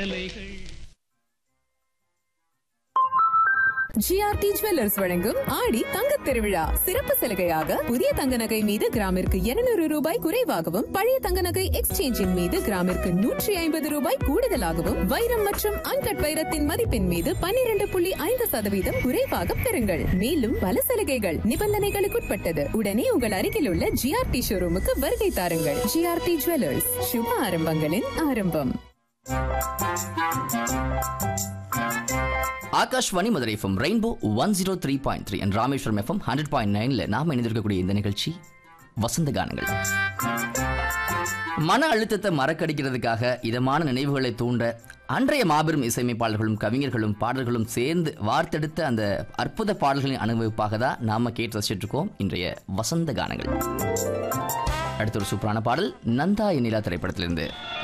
கலைகள் GRT jewellers வழங்கும் ஆடி தங்கத் திருவிழா சிறப்பு சலுகையாக புதிய தங்க நகை மீது கிராமிற்கு 200 ரூபாய் குறைவாகவும் பழைய தங்க நகை எக்ஸ்சேஞ்சின் மீது கிராமிற்கு நூற்றி ஐம்பது ரூபாய் கூடுதலாகவும் வைரம் மற்றும் அன்கட் வைரத்தின் மதிப்பின் மீது 12.5% புள்ளி ஐந்து சதவீதம் குறைவாக பெறுங்கள் மேலும் பல சலுகைகள் நிபந்தனைகளுக்குட்பட்டது உடனே உங்கள் அருகில் உள்ள ஜிஆர்டி ஷோரூமுக்கு வருகை தாருங்கள் ஜிஆர்டி ஜுவல்லர்ஸ் சுப ஆரம்பங்களின் ஆரம்பம் Akashvani Madurai FM rainbow one zero three point three and Rameswaram FM hundred point நைனில் நாம் இணைந்திருக்கக்கூடிய இந்த நிகழ்ச்சி வசந்த கானங்கள் மன அழுத்தத்தை மறக்கடிக்கிறதுக்காக இதமான நினைவுகளை தூண்ட அன்றைய மாபெரும் இசையமைப்பாளர்களும் கவிஞர்களும் பாடல்களும் சேர்ந்து வார்த்தெடுத்த அந்த அற்புத பாடல்களின் அனுபவிப்பாக தான் நாம கேட்டு ரசிச்சுட்டு இருக்கோம் இன்றைய வசந்த கானங்கள் அடுத்த ஒரு சூப்பரான பாடல் நந்தா எண்ணிலா திரைப்படத்திலிருந்து